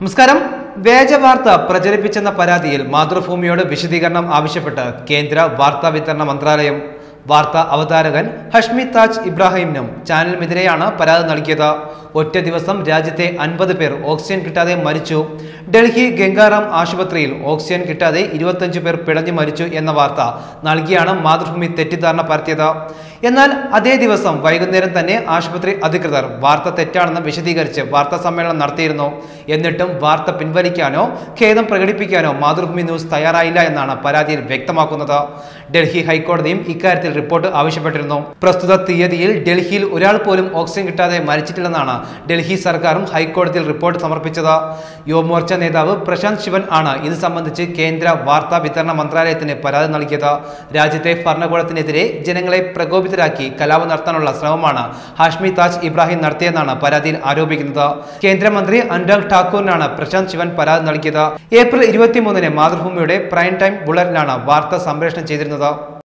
നമസ്കാരം വ്യാജ വാർത്ത പ്രചരിപ്പിച്ചെന്ന പരാതിയിൽ മാതൃഭൂമിയോട് വിശദീകരണം ആവശ്യപ്പെട്ട് കേന്ദ്ര വാർത്താ വിതരണ മന്ത്രാലയം വാർത്താ അവതാരകൻ ഹഷ്മി താജ് ഇബ്രാഹിമിനും ചാനലിനെതിരെയാണ് പരാതി നൽകിയത് ഒറ്റ ദിവസം രാജ്യത്തെ അൻപത് പേർ ഓക്സിജൻ കിട്ടാതെ മരിച്ചു ഡൽഹി ഗംഗാറാം ആശുപത്രിയിൽ ഓക്സിജൻ കിട്ടാതെ ഇരുപത്തഞ്ച് പേർ പിടഞ്ഞു മരിച്ചു എന്ന വാർത്ത നൽകിയാണ് മാതൃഭൂമി തെറ്റിദ്ധാരണ പരത്തിയത് എന്നാൽ അതേ ദിവസം വൈകുന്നേരം തന്നെ ആശുപത്രി അധികൃതർ വാർത്ത തെറ്റാണെന്ന് വിശദീകരിച്ച് വാർത്താ സമ്മേളനം നടത്തിയിരുന്നു എന്നിട്ടും വാർത്ത പിൻവലിക്കാനോ ഖേദം പ്രകടിപ്പിക്കാനോ മാതൃഭൂമി ന്യൂസ് തയ്യാറായില്ല എന്നാണ് പരാതിയിൽ വ്യക്തമാക്കുന്നത് ഡൽഹി ഹൈക്കോടതിയും ഇക്കാര്യത്തിൽ റിപ്പോർട്ട് ആവശ്യപ്പെട്ടിരുന്നു പ്രസ്തുത തീയതിയിൽ ഡൽഹിയിൽ ഒരാൾ പോലും ഓക്സിജൻ കിട്ടാതെ മരിച്ചിട്ടില്ലെന്നാണ് ഡൽഹി സർക്കാരും ഹൈക്കോടതിയിൽ റിപ്പോർട്ട് സമർപ്പിച്ചത് യുവമോർച്ച നേതാവ് പ്രശാന്ത് ശിവൻ ആണ് ഇത് സംബന്ധിച്ച് കേന്ദ്ര വാർത്താ വിതരണ മന്ത്രാലയത്തിന് പരാതി നൽകിയത് രാജ്യത്തെ ഭരണകൂടത്തിനെതിരെ ജനങ്ങളെ പ്രകോപിതരാക്കി കലാപം നടത്താനുള്ള ശ്രമമാണ് ഹാഷ്മി താജ് ഇബ്രാഹിം നടത്തിയെന്നാണ് പരാതിയിൽ ആരോപിക്കുന്നത് കേന്ദ്രമന്ത്രി അനുരാഗ് ഠാക്കൂറിനാണ് പ്രശാന്ത് ശിവൻ പരാതി നൽകിയത് ഏപ്രിൽ ഇരുപത്തിമൂന്നിന് മാതൃഭൂമിയുടെ പ്രൈം ടൈം ബുള്ളറ്റിനാണ് വാർത്ത സംപ്രേഷണം ചെയ്തിരുന്നത്